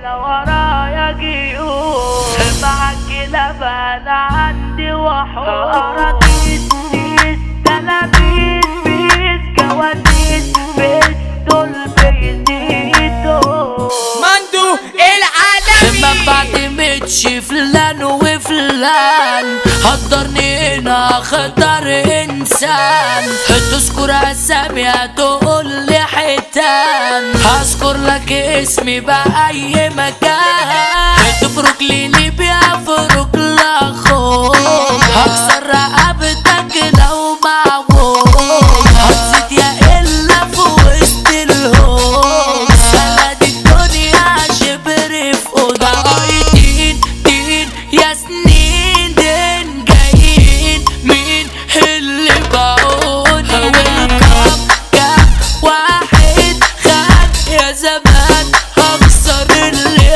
عيلة ورايا جيوب معاك لبن عندي وحوش أراضيس سيس تلاميذ بيس كواليس بيس دول بيزيدوا مندو العالمي ما بعتمدش فلان وفلان حضرني هنا خطر انسان تذكر اسامي هتقول لي حيتان هذكر لك اسمي بأي مكان تفرق لي ليبيا فرق لاخوك هكسر رقبتك لو معوك هتزيد يا الا في وسط الهوك سند الدنيا شبر في اوضه دين دين يا سنين دين جايين مين اللي باعوني والكم كم واحد خد يا زمان هكسر اللي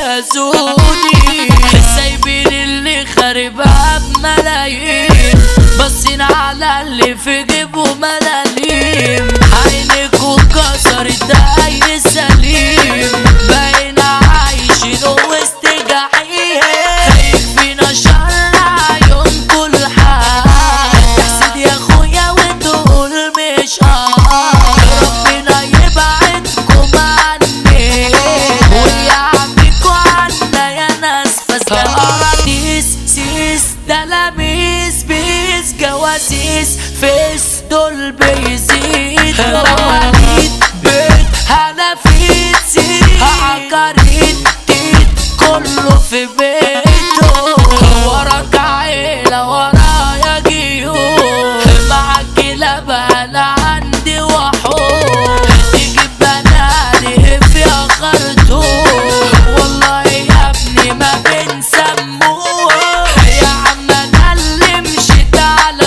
هزوني سايبين اللي خاربها بملايين باصين على اللي في جيبه ملاليم عينكوا كسرت اي سليم باين عايشين وسط جحيم يكفينا شر عيون كل حال تحسد يا اخويا وتقول مش اه ربنا يبعدكم عني ويعافيكوا عنا يا ناس فاستقراتيس سيس تلاميذ بيس جواسيس فيس دول بيزيد مواليد بيت هنفيد سيد عقاريد تيت كله في بيته وراك عيلة ورايا جيوب معاك لبن عندي وحوش تجيب بنادي فيها خرطوم والله يا ابني ما بنسموه يا عم انا اللي مشيت على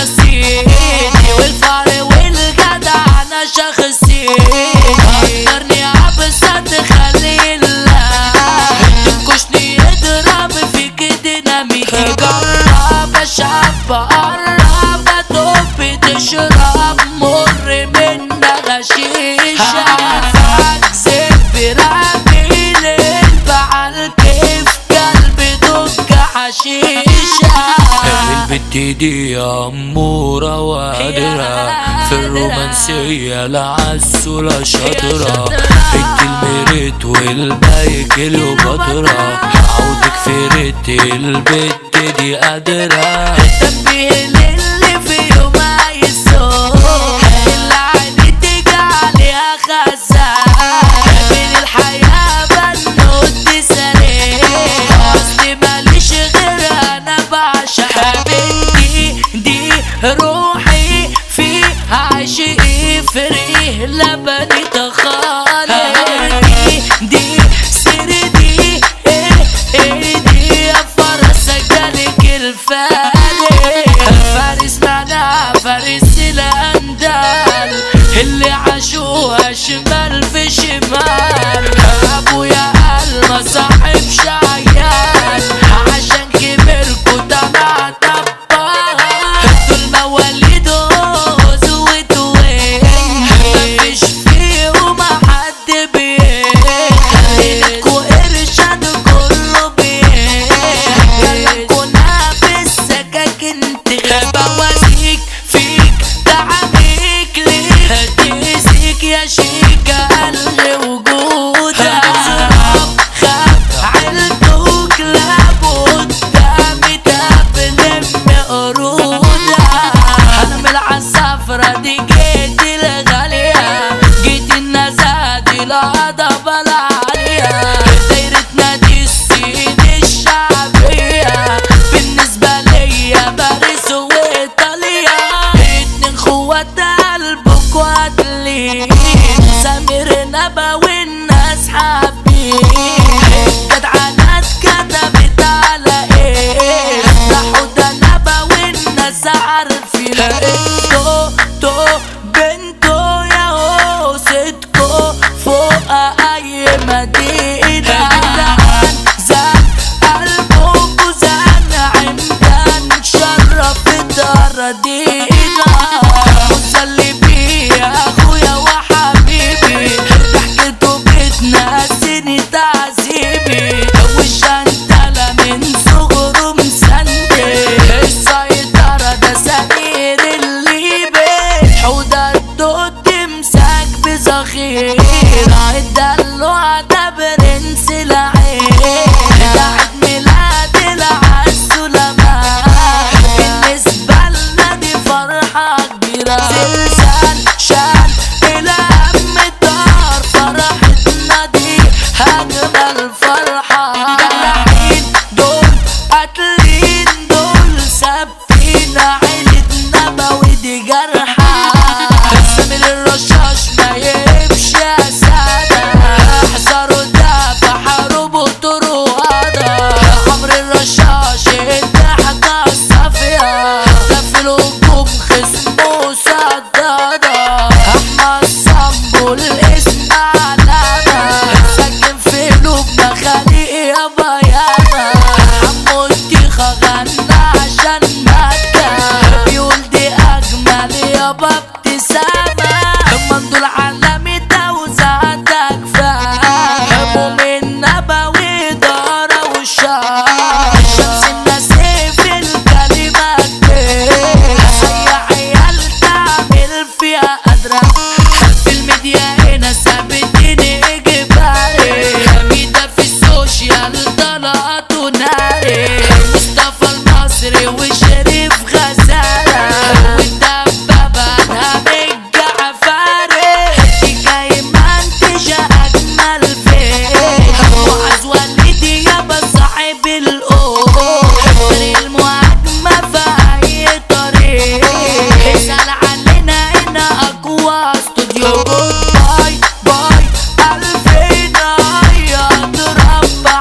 سيدي والفار والجدع انا شخصيتي قدرني عبسة تخلي الله تنكشني يضرب فيك ديناميت جرب اشعب قرب ادوب تشرب مر منها شيشة عارفك زب راجل الفعل كيف قلبي دق حشيشة البت دي أمورة وقادرة في الرومانسية لا عز ولا شاطرة الكلمة ريت والباقي كليوباترا عودك في ريت البت دي قادرة تنبيه للي في يوم يسوق اللي عيني تيجي عليها خزان من الحياة بنوت سليم أصلي ماليش غير أنا بعشق بنتي دي روحي في عشقي فريه لبني تخالي دي دي سيري دي ايه ايه دي يا فرسة جالك الفالي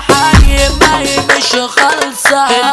حي ما هي مش خالصة